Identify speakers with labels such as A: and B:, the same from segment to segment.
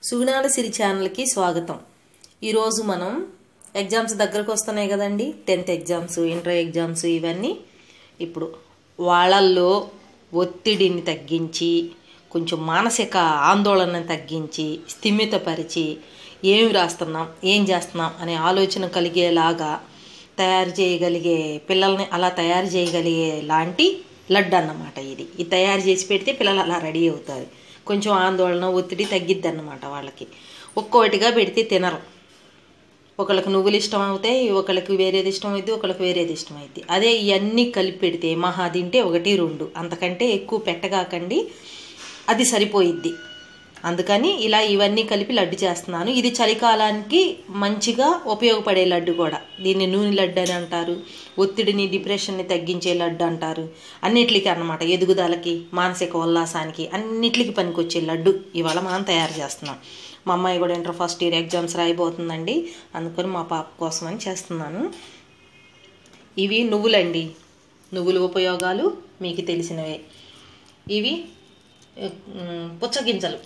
A: సుగుణాల సిరి ఛానల్కి స్వాగతం ఈరోజు మనం ఎగ్జామ్స్ దగ్గరకు వస్తున్నాయి కదండి టెన్త్ ఎగ్జామ్స్ ఇంటర్ ఎగ్జామ్స్ ఇవన్నీ ఇప్పుడు వాళ్ళల్లో ఒత్తిడిని తగ్గించి కొంచెం మానసిక ఆందోళన తగ్గించి స్థిమితపరిచి ఏమి రాస్తున్నాం ఏం చేస్తున్నాం అనే ఆలోచన కలిగేలాగా తయారు చేయగలిగే పిల్లల్ని అలా తయారు చేయగలిగే లాంటి లడ్డు అన్నమాట ఇది ఇది తయారు చేసి పెడితే పిల్లలు అలా రెడీ అవుతారు కొంచెం ఆందోళన ఒత్తిడి తగ్గిద్ది అన్నమాట వాళ్ళకి ఒక్కొక్కటిగా పెడితే తినరు ఒకళ్ళకి నువ్వులు ఇష్టం అవుతాయి ఒకళ్ళకి వేరేది ఇష్టం అవుతుంది ఒకళ్ళకి వేరేది ఇష్టం అవుతుంది అదే ఇవన్నీ కలిపి పెడితే మహా తింటే ఒకటి రెండు అంతకంటే ఎక్కువ పెట్టగాకండి అది సరిపోయిద్ది అందుకని ఇలా ఇవన్నీ కలిపి లడ్డు చేస్తున్నాను ఇది చలికాలానికి మంచిగా ఉపయోగపడే లడ్డు కూడా దీన్ని నూనె లడ్డు అని అంటారు ఒత్తిడిని డిప్రెషన్ని తగ్గించే లడ్డు అంటారు అన్నిటికీ అన్నమాట ఎదుగుదలకి మానసిక ఉల్లాసానికి అన్నిటికీ పనికొచ్చే లడ్డు ఇవాళ మనం తయారు చేస్తున్నాం మా అమ్మాయి కూడా ఇంటర్ ఫస్ట్ ఇయర్ ఎగ్జామ్స్ రాయిపోతుందండి అందుకని మా పాప కోసం అని చేస్తున్నాను ఇవి నువ్వులండి నువ్వుల ఉపయోగాలు మీకు తెలిసినవే ఇవి ఉమ్, పుచ్చగింజలు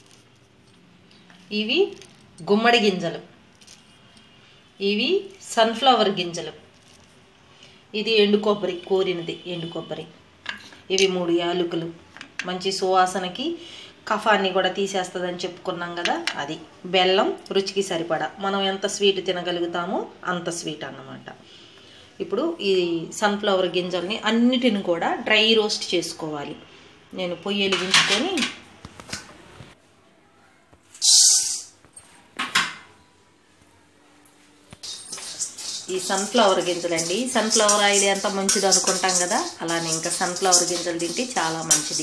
A: ఇవి గుమ్మడి గింజలు ఇవి సన్ఫ్లవర్ గింజలు ఇది ఎండు కొబ్బరి కోరినది ఎండు కొబ్బరి ఇవి మూడు యాలకులు మంచి సువాసనకి కఫాన్ని కూడా తీసేస్తుందని చెప్పుకున్నాం కదా అది బెల్లం రుచికి సరిపడా మనం ఎంత స్వీట్ తినగలుగుతామో అంత స్వీట్ అన్నమాట ఇప్పుడు ఈ సన్ఫ్లవర్ గింజల్ని అన్నిటిని కూడా డ్రై రోస్ట్ చేసుకోవాలి నేను పొయ్యి వెలిగించుకొని ఈ సన్ఫ్లవర్ గింజలండి సన్ఫ్లవర్ ఆయిల్ ఎంత మంచిది అనుకుంటాం కదా అలానే ఇంకా సన్ఫ్లవర్ గింజలు తింటే చాలా మంచిది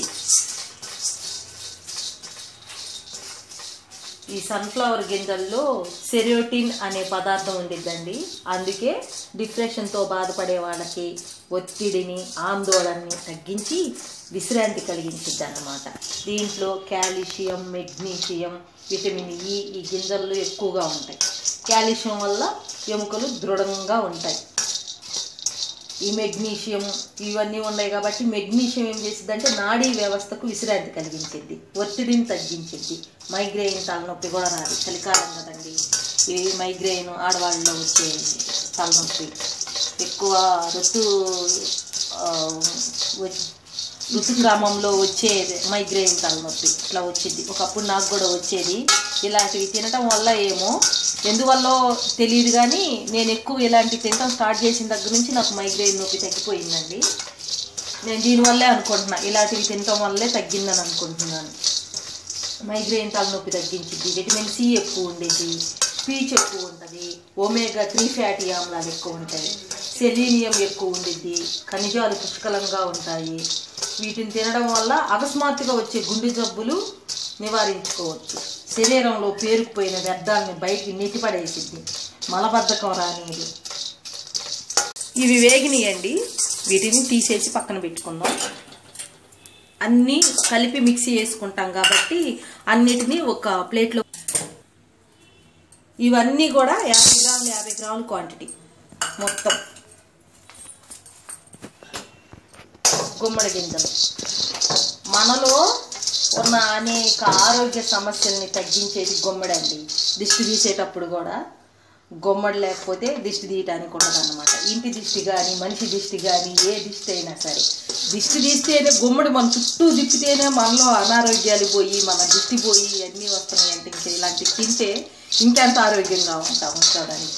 A: ఈ సన్ఫ్లవర్ గింజల్లో సెరియోటిన్ అనే పదార్థం ఉండిద్దండి అందుకే డిప్రెషన్తో బాధపడే వాళ్ళకి ఒత్తిడిని ఆందోళనని తగ్గించి విశ్రాంతి కలిగించిద్ది అన్నమాట దీంట్లో కాల్షియం మెగ్నీషియం విటమిన్ ఈ ఈ గింజల్లో ఎక్కువగా ఉంటాయి కాల్షియం వల్ల ఎముకలు దృఢంగా ఉంటాయి ఈ మెగ్నీషియం ఇవన్నీ ఉన్నాయి కాబట్టి మెగ్నీషియం ఏం చేసిద్ది అంటే నాడీ వ్యవస్థకు విశ్రాంతి కలిగించిద్ది ఒత్తిడిని తగ్గించిద్ది మైగ్రెయిన్ తలనొప్పి కూడా రాదు చలికాలం కదండి ఈ మైగ్రెయిన్ ఆడవాళ్ళలో వచ్చే తలనొప్పి ఎక్కువ ఋతు ఆ, వ- ఋతుక్రమంలో వచ్చే మైగ్రెయిన్ తలనొప్పి ఇట్లా వచ్చింది ఒకప్పుడు నాకు కూడా వచ్చేది ఇలాంటివి తినటం వల్ల ఏమో ఎందువల్ల తెలియదు కానీ నేను ఎక్కువ ఇలాంటివి తినటం స్టార్ట్ చేసిన దగ్గర నుంచి నాకు మైగ్రెయిన్ నొప్పి తగ్గిపోయిందండి నేను దీనివల్లే అనుకుంటున్నా ఇలాంటివి తినటం వల్లే తగ్గిందని అనుకుంటున్నాను మైగ్రెయిన్ తలనొప్పి తగ్గించింది విటమిన్ సి ఎక్కువ ఉండేది పీచ్ ఎక్కువ ఉంటుంది ఒమేగా త్రీ ఫ్యాటీ ఆమ్లాలు ఎక్కువ ఉంటాయి సెలీనియం ఎక్కువ ఉండిద్ది ఖనిజాలు పుష్కలంగా ఉంటాయి వీటిని తినడం వల్ల అకస్మాత్తుగా వచ్చే గుండె జబ్బులు నివారించుకోవచ్చు శరీరంలో పేరుకుపోయిన వ్యర్థాలని బయటికి నెట్టిపడేసిద్ది మలబద్ధకం రానిది ఇవి వేగినాయండి వీటిని తీసేసి పక్కన పెట్టుకుందాం అన్నీ కలిపి మిక్సీ వేసుకుంటాం కాబట్టి అన్నిటినీ ఒక ప్లేట్లో ఇవన్నీ కూడా యాభై గ్రాములు యాభై గ్రాములు క్వాంటిటీ మొత్తం గుమ్మడి గింజలు మనలో ఉన్న అనేక ఆరోగ్య సమస్యల్ని తగ్గించేది గుమ్మడి అండి దిష్టి తీసేటప్పుడు కూడా గుమ్మడి లేకపోతే దిష్టి తీయటానికి ఉండదు అనమాట ఇంటి దిష్టి కానీ మనిషి దిష్టి కానీ ఏ దిష్టి అయినా సరే దిష్టి తీస్తేనే గుమ్మడి మన చుట్టూ తిప్పితేనే మనలో అనారోగ్యాలు పోయి మన దిష్టి పోయి అన్నీ వస్తున్నాయి అంటే ఇంక ఇలాంటివి తింటే ఇంకెంత ఆరోగ్యంగా ఉంటాము చూడండి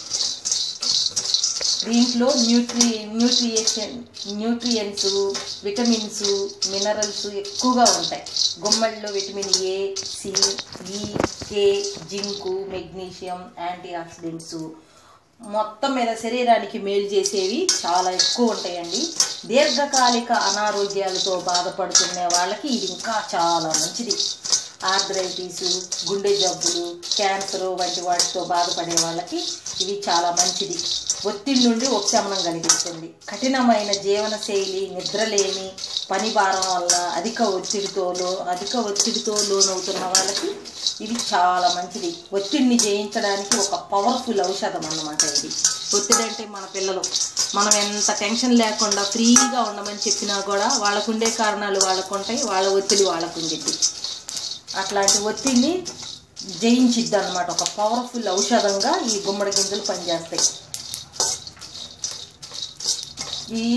A: దీంట్లో nutri nutrition nutrients vitamins minerals ఎక్కువగా ఉంటాయి గుమ్మడిలో vitamin A C E K zinc magnesium antioxidants మొత్తం మీద శరీరానికి మేలు చేసేవి చాలా ఎక్కువ ఉంటాయండి దీర్ఘకాలిక అనారోగ్యాలతో బాధపడుతున్న వాళ్ళకి ఇది ఇంకా చాలా మంచిది ఆర్థరైటిస్ గుండె జబ్బులు క్యాన్సర్ వంటి వాటితో బాధపడే వాళ్ళకి ఇవి చాలా మంచిది ఒత్తిడి నుండి ఉపశమనం కలిగిస్తుంది కఠినమైన జీవన శైలి నిద్రలేమి పని భారం వల్ల అధిక ఒత్తిడితోలో అధిక ఒత్తిడితో లోనవుతున్న వాళ్ళకి ఇది చాలా మంచిది ఒత్తిడిని జయించడానికి ఒక పవర్ఫుల్ ఔషధం అన్నమాట ఇది ఒత్తిడి అంటే మన పిల్లలు మనం ఎంత టెన్షన్ లేకుండా ఫ్రీగా ఉండమని చెప్పినా కూడా వాళ్ళకుండే కారణాలు వాళ్ళకు ఉంటాయి వాళ్ళ ఒత్తిడి వాళ్ళకు ఉండిద్ది అట్లాంటి ఒత్తిడిని జయించిద్ది అనమాట ఒక పవర్ఫుల్ ఔషధంగా ఈ గుమ్మడి గింజలు పనిచేస్తాయి ఈ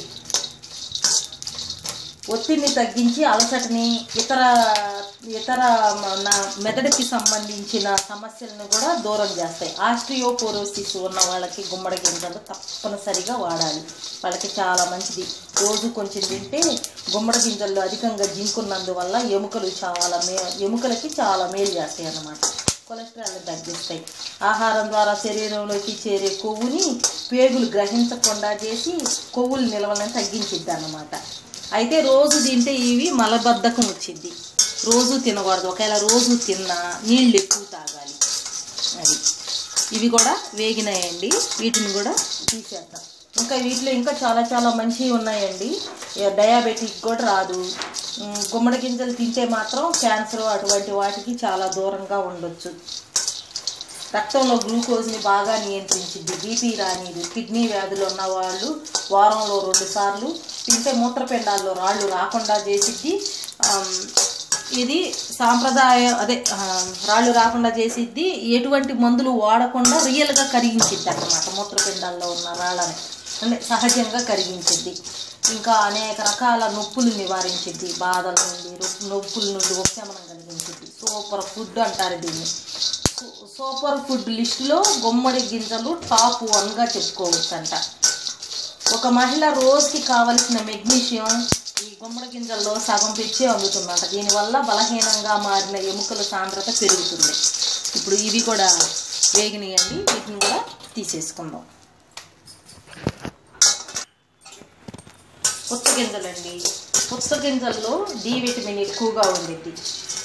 A: ఒత్తిడిని తగ్గించి అలసటని ఇతర ఇతర మన మెదడుకి సంబంధించిన సమస్యలను కూడా దూరం చేస్తాయి ఆస్ట్రియోపోరోసిస్ ఉన్న వాళ్ళకి గుమ్మడి గింజలు తప్పనిసరిగా వాడాలి వాళ్ళకి చాలా మంచిది రోజు కొంచెం తింటే గుమ్మడి గింజల్లో అధికంగా జింకున్నందువల్ల ఎముకలు చాలా మే ఎముకలకి చాలా మేలు చేస్తాయి అన్నమాట కొలెస్ట్రాల్ని తగ్గిస్తాయి ఆహారం ద్వారా శరీరంలోకి చేరే కొవ్వుని పేగులు గ్రహించకుండా చేసి కొవ్వుల నిల్వలను తగ్గించిద్ది అన్నమాట అయితే రోజు తింటే ఇవి మలబద్ధకం వచ్చింది రోజు తినకూడదు ఒకవేళ రోజు తిన్నా నీళ్ళు ఎక్కువ తాగాలి అది ఇవి కూడా వేగినాయండి వీటిని కూడా తీసేద్దాం ఇంకా వీటిలో ఇంకా చాలా చాలా మంచివి ఉన్నాయండి ఇక డయాబెటిక్ కూడా రాదు ఉమ్, గుమ్మడి గింజలు తింటే మాత్రం క్యాన్సర్ అటువంటి వాటికి చాలా దూరంగా ఉండొచ్చు రక్తంలో గ్లూకోజ్ని బాగా నియంత్రించింది బీపీ రానిది కిడ్నీ వ్యాధులు ఉన్న వాళ్ళు వారంలో రెండు సార్లు తింటే మూత్రపిండాల్లో రాళ్ళు రాకుండా చేసిద్ది ఆమ్, ఇది సాంప్రదాయ అదే ఆ, రాళ్ళు రాకుండా చేసిద్ది ఎటువంటి మందులు వాడకుండా రియల్గా కరిగించిద్ది అన్నమాట మూత్రపిండాల్లో ఉన్న రాళ్ళని అంటే సహజంగా కరిగించిద్ది ఇంకా అనేక రకాల నొప్పులు నివారించిద్ది బాధల నుండి రొ- నొప్పుల నుండి ఉపశమనం కలిగించిద్ది సూపర్ ఫుడ్ అంటారు దీన్ని సూ- సూపర్ ఫుడ్ లిస్టులో గుమ్మడి గింజలు టాప్ వన్గా చెప్పుకోవచ్చు అంట ఒక మహిళ రోజుకి కావలసిన మెగ్నీషియం ఈ గుమ్మడి గింజల్లో సగం పెంచే అందుతుందంట దీనివల్ల బలహీనంగా మారిన ఎముకల సాంద్రత పెరుగుతుంది ఇప్పుడు ఇవి కూడా వేగినాయండి వీటిని కూడా తీసేసుకుందాం పుచ్చగింజలండి పుచ్చగింజల్లో డి విటమిన్ ఎక్కువగా ఉండిద్ది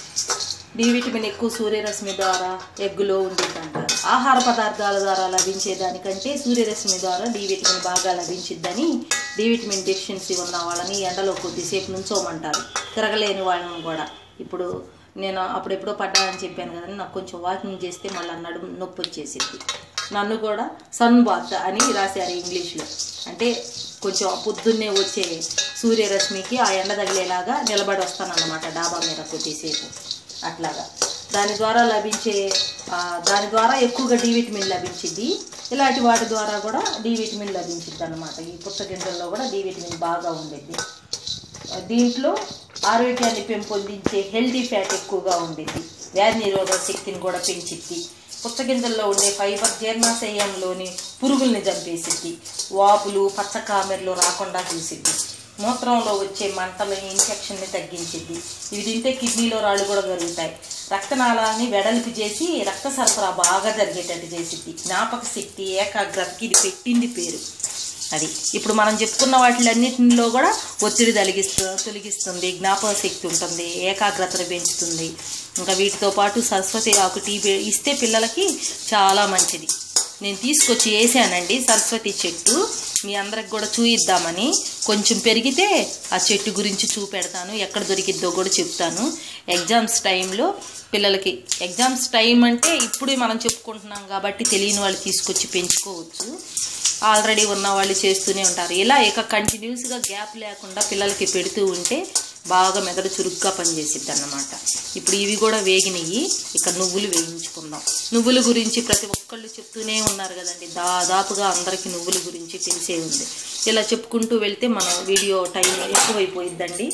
A: డి విటమిన్ ఎక్కువ సూర్యరశ్మి ద్వారా ఎగ్గులో ఉండిద్ది అంటారు ఆహార పదార్థాల ద్వారా లభించే దానికంటే సూర్యరశ్మి ద్వారా డి విటమిన్ బాగా లభించిద్దని డి విటమిన్ డెఫిషియన్సీ ఉన్న వాళ్ళని ఎండలో కొద్దిసేపు నుంచోమంటారు తిరగలేని వాళ్ళని కూడా ఇప్పుడు నేను అప్పుడెప్పుడో పడ్డానని చెప్పాను కదండి నాకు కొంచెం వాకింగ్ చేస్తే మళ్ళీ నడుము నొప్పి వచ్చేసింది నన్ను కూడా సన్ బాత్ అని రాశారు ఇంగ్లీష్లో అంటే కొంచెం పొద్దున్నే వచ్చే సూర్యరశ్మికి ఆ ఎండ తగిలేలాగా నిలబడి వస్తానన్నమాట డాబా మీద కొద్దిసేపు అట్లాగా దాని ద్వారా లభించే ఆ, దాని ద్వారా ఎక్కువగా డి విటమిన్ లభించింది ఇలాంటి వాటి ద్వారా కూడా డి విటమిన్ లభించింది అనమాట ఈ పుచ్చగింజల్లో కూడా డి విటమిన్ బాగా ఉండేది దీంట్లో ఆరోగ్యాన్ని పెంపొందించే హెల్దీ ఫ్యాట్ ఎక్కువగా ఉండేది వ్యాధి నిరోధక శక్తిని కూడా పెంచిద్ది పుచ్చగింజల్లో ఉండే ఫైబర్ జీర్ణాశయంలోని పురుగుల్ని చంపేసిద్ది వాపులు పచ్చకామెర్లు రాకుండా చూసిద్ది మూత్రంలో వచ్చే మంటలని ఇన్ఫెక్షన్ని తగ్గించిద్ది ఇవి తింటే కిడ్నీలో రాళ్ళు కూడా కలుగుతాయి రక్తనాళాలని వెడల్పు చేసి రక్త సరఫరా బాగా జరిగేటట్టు చేసిద్ది జ్ఞాపక శక్తి ఏకాగ్రతకి ఇది పెట్టింది పేరు అది ఇప్పుడు మనం చెప్పుకున్న వాటిలన్నిటిలో కూడా ఒత్తిడి తొలగిస్తూ తొలగిస్తుంది జ్ఞాపక శక్తి ఉంటుంది ఏకాగ్రతను పెంచుతుంది ఇంకా వీటితో పాటు సరస్వతి ఆకు టీ పే- ఇస్తే పిల్లలకి చాలా మంచిది నేను తీసుకొచ్చి వేసానండి సరస్వతి చెట్టు మీ అందరికి కూడా చూయిద్దామని కొంచెం పెరిగితే ఆ చెట్టు గురించి చూపెడతాను ఎక్కడ దొరికిద్దో కూడా చెప్తాను ఎగ్జామ్స్ టైంలో పిల్లలకి ఎగ్జామ్స్ టైం అంటే ఇప్పుడు మనం చెప్పుకుంటున్నాం కాబట్టి తెలియని వాళ్ళు తీసుకొచ్చి పెంచుకోవచ్చు ఆల్రెడీ ఉన్న వాళ్ళు చేస్తూనే ఉంటారు ఇలా ఇక కంటిన్యూస్గా గ్యాప్ లేకుండా పిల్లలకి పెడుతూ ఉంటే బాగా మెదడు చురుగ్గా పనిచేసిద్ది అన్నమాట ఇప్పుడు ఇవి కూడా వేగినవి ఇక నువ్వులు వేయించుకుందాం నువ్వుల గురించి ప్రతి ఒక్కళ్ళు చెప్తూనే ఉన్నారు కదండి దాదాపుగా అందరికీ నువ్వుల గురించి తెలిసే ఉంది ఇలా చెప్పుకుంటూ వెళ్తే మన వీడియో టైం ఎక్కువైపోయిద్దండి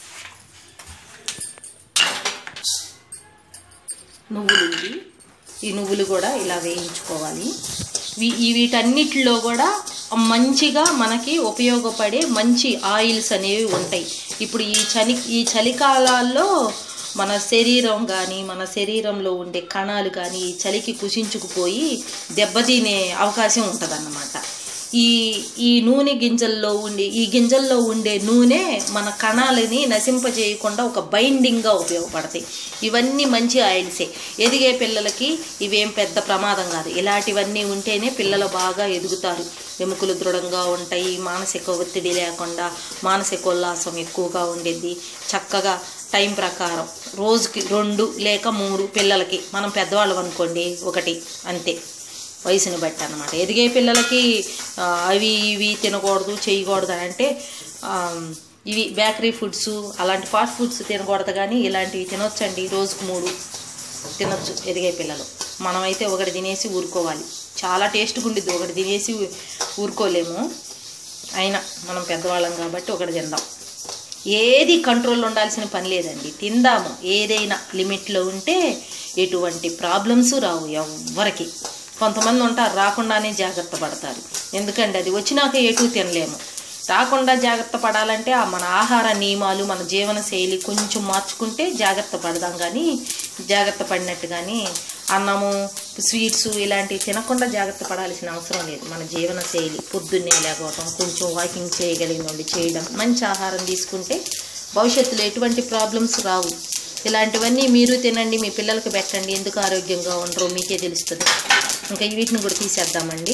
A: నువ్వులు ఇవి ఈ నువ్వులు కూడా ఇలా వేయించుకోవాలి వీ- ఈ వీటన్నిటిలో కూడా మంచిగా మనకి ఉపయోగపడే మంచి ఆయిల్స్ అనేవి ఉంటాయి ఇప్పుడు ఈ చలి ఈ చలికాలాల్లో మన శరీరం కానీ మన శరీరంలో ఉండే కణాలు కానీ ఈ చలికి కుషించుకుపోయి దెబ్బతినే అవకాశం ఉంటుందన్నమాట ఈ ఈ నూనె గింజల్లో ఉండే ఈ గింజల్లో ఉండే నూనె మన కణాలని నశింపజేయకుండా ఒక బైండింగ్గా ఉపయోగపడతాయి ఇవన్నీ మంచి ఆయిల్సే ఎదిగే పిల్లలకి ఇవేం పెద్ద ప్రమాదం కాదు ఇలాంటివన్నీ ఉంటేనే పిల్లలు బాగా ఎదుగుతారు ఎముకలు దృఢంగా ఉంటాయి మానసిక ఒత్తిడి లేకుండా మానసిక ఉల్లాసం ఎక్కువగా ఉండేది చక్కగా టైం ప్రకారం రోజుకి రెండు లేక మూడు పిల్లలకి మనం పెద్దవాళ్ళం అనుకోండి ఒకటి అంతే వయసుని బట్టి అనమాట ఎదిగే పిల్లలకి ఆ, అవి ఇవి తినకూడదు చేయకూడదు అని అంటే ఆ, ఇవి బేకరీ ఫుడ్స్ అలాంటి ఫాస్ట్ ఫుడ్స్ తినకూడదు కానీ ఇలాంటివి తినొచ్చండి రోజుకు మూడు తినొచ్చు ఎదిగే పిల్లలు మనమైతే ఒకటి తినేసి ఊరుకోవాలి చాలా టేస్ట్గా ఉండిద్ది ఒకటి తినేసి ఊ- ఊరుకోలేము అయినా మనం పెద్దవాళ్ళం కాబట్టి ఒకటి తిందాం ఏది కంట్రోల్లో ఉండాల్సిన పని లేదండి తిందాము ఏదైనా లిమిట్లో ఉంటే ఎటువంటి ప్రాబ్లమ్స్ రావు ఎవ్వరికి కొంతమంది ఉంటారు రాకుండానే జాగ్రత్త పడతారు ఎందుకంటే అది వచ్చినాక ఎటు తినలేము రాకుండా జాగ్రత్త పడాలంటే ఆ మన ఆహార నియమాలు మన జీవన శైలి కొంచెం మార్చుకుంటే జాగ్రత్త పడదాం కానీ జాగ్రత్త పడినట్టు కానీ అన్నము స్వీట్స్ ఇలాంటివి తినకుండా జాగ్రత్త పడాల్సిన అవసరం లేదు మన జీవన శైలి పొద్దున్నే లేకపోవటం కొంచెం వాకింగ్ చేయగలిగిన వాళ్ళు చేయడం మంచి ఆహారం తీసుకుంటే భవిష్యత్తులో ఎటువంటి ప్రాబ్లమ్స్ రావు ఇలాంటివన్నీ మీరు తినండి మీ పిల్లలకు పెట్టండి ఎందుకు ఆరోగ్యంగా ఉండరో మీకే తెలుస్తుంది ఇంకా వీటిని కూడా తీసేద్దామండి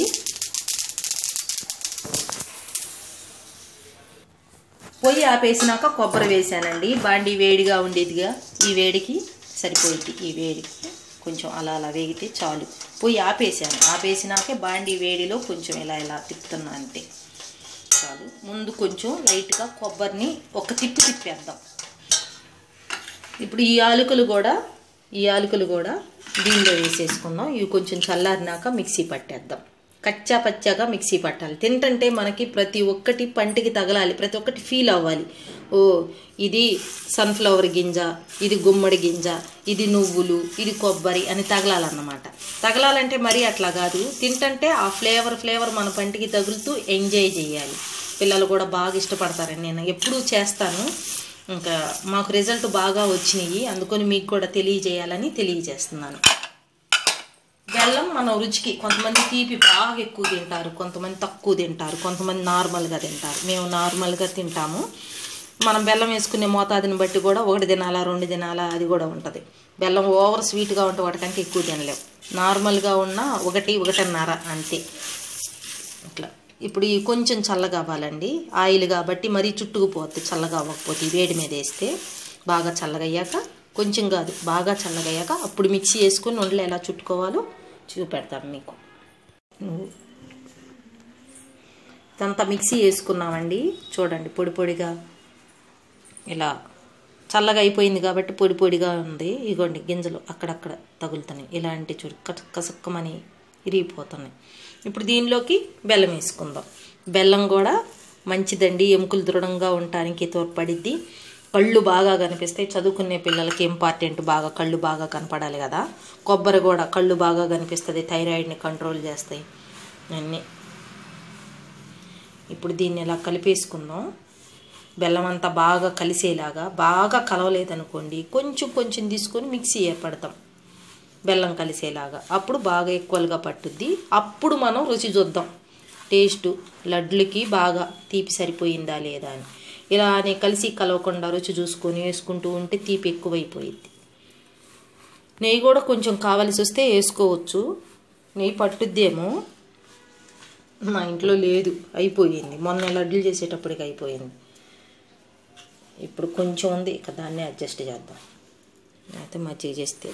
A: పొయ్యి ఆపేసినాక కొబ్బరి వేసానండి బాండి వేడిగా ఉండేదిగా ఈ వేడికి సరిపోయింది ఈ వేడికి కొంచెం అలా అలా వేగితే చాలు పొయ్యి ఆపేసాను ఆపేసినాకే బాండి వేడిలో కొంచెం ఇలా ఇలా తిప్పుతున్నా అంతే చాలు ముందు కొంచెం లైట్గా కొబ్బరిని ఒక తిప్పు తిప్పేద్దాం ఇప్పుడు ఈ ఆలుకలు కూడా ఈ ఆలుకలు కూడా దీనిలో వేసేసుకుందాం ఇవి కొంచెం చల్లారినాక మిక్సీ పట్టేద్దాం కచ్చా పచ్చాగా మిక్సీ పట్టాలి తింటంటే మనకి ప్రతి ఒక్కటి పంటికి తగలాలి ప్రతి ఒక్కటి ఫీల్ అవ్వాలి ఓ ఇది సన్ఫ్లవర్ గింజ ఇది గుమ్మడి గింజ ఇది నువ్వులు ఇది కొబ్బరి అని తగలాలన్నమాట తగలాలంటే మరీ అట్లా కాదు తింటంటే ఆ ఫ్లేవర్ ఫ్లేవర్ మన పంటికి తగులుతూ ఎంజాయ్ చేయాలి పిల్లలు కూడా బాగా ఇష్టపడతారని నేను ఎప్పుడూ చేస్తాను ఇంకా మాకు రిజల్ట్ బాగా వచ్చినాయి అందుకని మీకు కూడా తెలియజేయాలని తెలియజేస్తున్నాను బెల్లం మన రుచికి కొంతమంది తీపి బాగా ఎక్కువ తింటారు కొంతమంది తక్కువ తింటారు కొంతమంది నార్మల్గా తింటారు మేము నార్మల్గా తింటాము మనం బెల్లం వేసుకునే మోతాదుని బట్టి కూడా ఒకటి తినాలా రెండు తినాలా అది కూడా ఉంటుంది బెల్లం ఓవర్ స్వీట్గా ఉంటే వాటికంటే ఎక్కువ తినలేం నార్మల్గా ఉన్న ఒకటి ఒకటిన్నర అంతే ఇట్లా ఇప్పుడు ఈ కొంచెం చల్లగా అవ్వాలండి ఆయిల్ కాబట్టి మరీ చుట్టుకుపోద్ది చల్లగా అవ్వకపోతే ఈ వేడి మీద వేస్తే బాగా చల్లగా అయ్యాక కొంచెం కాదు బాగా చల్లగా అయ్యాక అప్పుడు మిక్సీ వేసుకొని వండలు ఎలా చుట్టుకోవాలో చూపెడతాను మీకు ఇదంతా మిక్సీ వేసుకున్నామండి చూడండి పొడి పొడిగా ఇలా చల్లగా అయిపోయింది కాబట్టి పొడి పొడిగా ఉంది ఇగోండి గింజలు అక్కడక్కడ తగులుతున్నాయి ఇలాంటి చూడు కస- కసక్కమని ఇరిగిపోతున్నాయి ఇప్పుడు దీనిలోకి బెల్లం వేసుకుందాం బెల్లం కూడా మంచిదండి ఎముకలు దృఢంగా ఉండటానికి తోడ్పడిద్ది కళ్ళు బాగా కనిపిస్తాయి చదువుకునే పిల్లలకి ఇంపార్టెంట్ బాగా కళ్ళు బాగా కనపడాలి కదా కొబ్బరి కూడా కళ్ళు బాగా కనిపిస్తుంది థైరాయిడ్ని కంట్రోల్ చేస్తాయి అన్నీ ఇప్పుడు దీన్ని ఇలా కలిపేసుకుందాం బెల్లం అంతా బాగా కలిసేలాగా బాగా కలవలేదనుకోండి కొంచెం కొంచెం తీసుకొని మిక్సీ ఏర్పడతాం బెల్లం కలిసేలాగా అప్పుడు బాగా ఈక్వల్గా పట్టుద్ది అప్పుడు మనం రుచి చూద్దాం టేస్ట్ లడ్లకి బాగా తీపి సరిపోయిందా లేదా అని ఇలా అని కలిసి కలవకుండా రుచి చూసుకొని వేసుకుంటూ ఉంటే తీపి ఎక్కువైపోయింది నెయ్యి కూడా కొంచెం కావలసి వస్తే వేసుకోవచ్చు నెయ్యి పట్టుద్దేమో మా ఇంట్లో లేదు అయిపోయింది మొన్న లడ్డులు చేసేటప్పటికి అయిపోయింది ఇప్పుడు కొంచెం ఉంది ఇక దాన్ని అడ్జస్ట్ చేద్దాం అయితే మజ్జిగ చేస్తే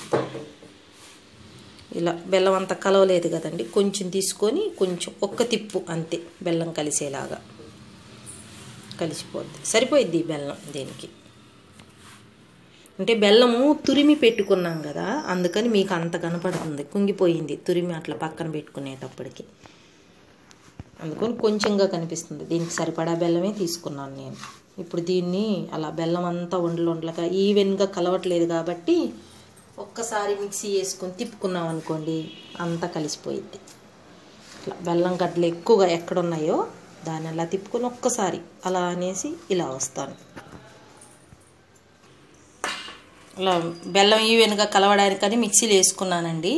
A: ఇలా బెల్లం అంతా కలవలేదు కదండి కొంచెం తీసుకొని కొంచెం ఒక్క తిప్పు అంతే బెల్లం కలిసేలాగా కలిసిపోద్ది సరిపోయిద్ది ఈ బెల్లం దీనికి అంటే బెల్లము తురిమి పెట్టుకున్నాం కదా అందుకని మీకు అంత కనపడుతుంది కుంగిపోయింది తురిమి అట్లా పక్కన పెట్టుకునేటప్పటికి అందుకని కొంచెంగా కనిపిస్తుంది దీనికి సరిపడా బెల్లమే తీసుకున్నాను నేను ఇప్పుడు దీన్ని అలా బెల్లం అంతా ఉండలు ఉండలుగా ఈవెన్గా కలవట్లేదు కాబట్టి ఒక్కసారి మిక్సీ వేసుకొని తిప్పుకున్నాం అనుకోండి అంతా కలిసిపోయిద్ది ఇట్లా బెల్లం గడ్డలు ఎక్కువగా ఎక్కడున్నాయో దాన్ని అలా తిప్పుకొని ఒక్కసారి అలా అనేసి ఇలా వస్తాను ఇలా బెల్లం ఈవెన్గా కలవడానికని మిక్సీలో వేసుకున్నానండి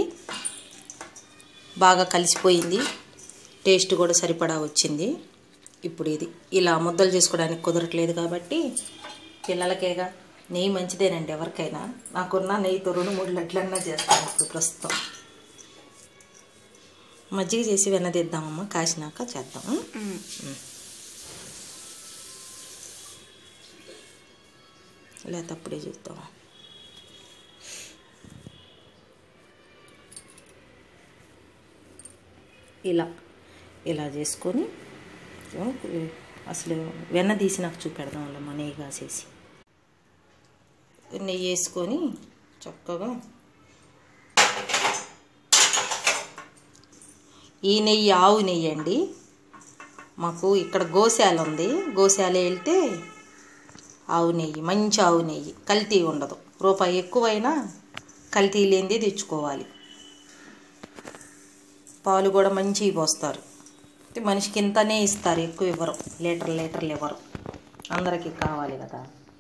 A: బాగా కలిసిపోయింది టేస్ట్ కూడా సరిపడా వచ్చింది ఇప్పుడు ఇది ఇలా ముద్దలు చేసుకోవడానికి కుదరట్లేదు కాబట్టి పిల్లలకేగా నెయ్యి మంచిదేనండి ఎవరికైనా నాకున్న నెయ్యితో రెండు మూడు లడ్లన్నా చేస్తాను ఇప్పుడు ప్రస్తుతం మజ్జిగ చేసి వెన్నదిద్దామమ్మా కాసినాక చేద్దాం ఉమ్. లేకపోతే అప్పుడే చూద్దాం ఇలా ఇలా చేసుకొని అసలు వెన్న తీసి నాకు చూపెడదాం వాళ్ళమ్మ నెయ్యి కాసేసి నెయ్యి వేసుకొని చక్కగా ఈ నెయ్యి ఆవు నెయ్యి అండి మాకు ఇక్కడ గోశాల ఉంది గోశాల వెళ్తే ఆవు నెయ్యి మంచి ఆవు నెయ్యి కల్తీ ఉండదు రూపాయి ఎక్కువైనా కల్తీ లేనిది తెచ్చుకోవాలి పాలు కూడా మంచివి పోస్తారు అయితే మనిషికి ఇంతనే ఇస్తారు ఎక్కువ ఇవ్వరు లీటర్ లీటర్లు ఇవ్వరు అందరికీ కావాలి కదా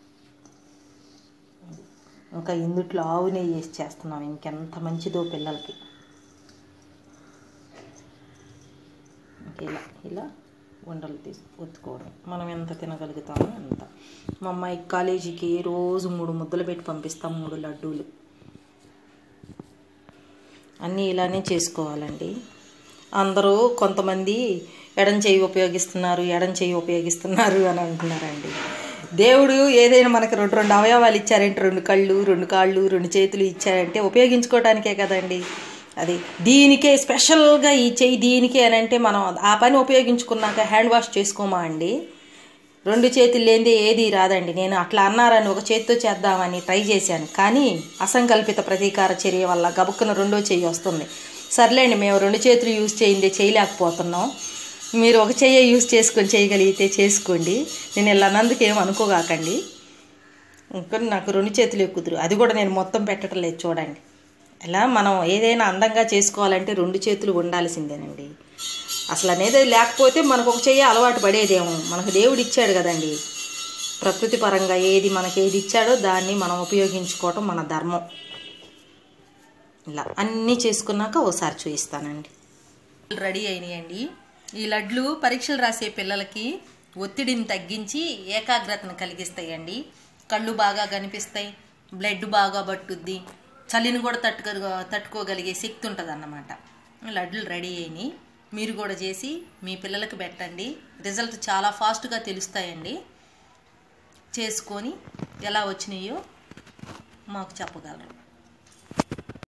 A: ఇంకా ఇందుట్లో ఆవు నెయ్యి వేసి చేస్తున్నాం ఇంకెంత మంచిదో పిల్లలకి ఇంక ఇలా ఇలా ఉండలు తీసి ఒత్తుకోవడం మనం ఎంత తినగలుగుతామో అంత మా అమ్మాయి కాలేజీకి రోజు మూడు ముద్దలు పెట్టి పంపిస్తాం మూడు లడ్డూలు అన్నీ ఇలానే చేసుకోవాలండి అందరూ కొంతమంది ఎడం చెయ్యి ఉపయోగిస్తున్నారు ఎడం చెయ్యి ఉపయోగిస్తున్నారు అని అంటున్నారండి దేవుడు ఏదైనా మనకి రెండు రెండు అవయవాలు ఇచ్చారంటే రెండు కళ్ళు రెండు కాళ్ళు రెండు చేతులు ఇచ్చారంటే ఉపయోగించుకోవడానికే కదండి అది దీనికే స్పెషల్గా ఈ చెయ్యి దీనికే అని అంటే మనం ఆ పని ఉపయోగించుకున్నాక హ్యాండ్ వాష్ చేసుకోమా అండి రెండు చేతులు లేనిదే ఏది రాదండి నేను అట్లా అన్నారని ఒక చేతితో చేద్దామని ట్రై చేశాను కానీ అసంకల్పిత ప్రతీకార చర్య వల్ల గబుక్కున రెండో చెయ్యి వస్తుంది సర్లేండి మేము రెండు చేతులు యూజ్ చేయిందే చేయలేకపోతున్నాం మీరు ఒక చెయ్యి యూజ్ చేసుకొని చేయగలిగితే చేసుకోండి నేను ఇలా అన్నందుకు ఏం అనుకోగాకండి ఇంకా నాకు రెండు చేతులు కుదురు అది కూడా నేను మొత్తం పెట్టడం లేదు చూడండి ఇలా మనం ఏదైనా అందంగా చేసుకోవాలంటే రెండు చేతులు ఉండాల్సిందేనండి అసలు అనేది లేకపోతే మనకు ఒక చెయ్యి అలవాటు పడేదేమో మనకు దేవుడు ఇచ్చాడు కదండి ప్రకృతి పరంగా ఏది మనకి ఏది ఇచ్చాడో దాన్ని మనం ఉపయోగించుకోవటం మన ధర్మం ఇలా అన్నీ చేసుకున్నాక ఒకసారి చూపిస్తానండి రెడీ అయినాయండి ఈ లడ్లు పరీక్షలు రాసే పిల్లలకి ఒత్తిడిని తగ్గించి ఏకాగ్రతను కలిగిస్తాయండి కళ్ళు బాగా కనిపిస్తాయి బ్లడ్ బాగా పట్టుద్ది చలిని కూడా తట్టుకో తట్టుకోగలిగే శక్తి ఉంటుంది అన్నమాట లడ్లు రెడీ అయినాయి మీరు కూడా చేసి మీ పిల్లలకి పెట్టండి రిజల్ట్ చాలా ఫాస్ట్గా తెలుస్తాయండి చేసుకొని ఎలా వచ్చినాయో మాకు చెప్పగలరు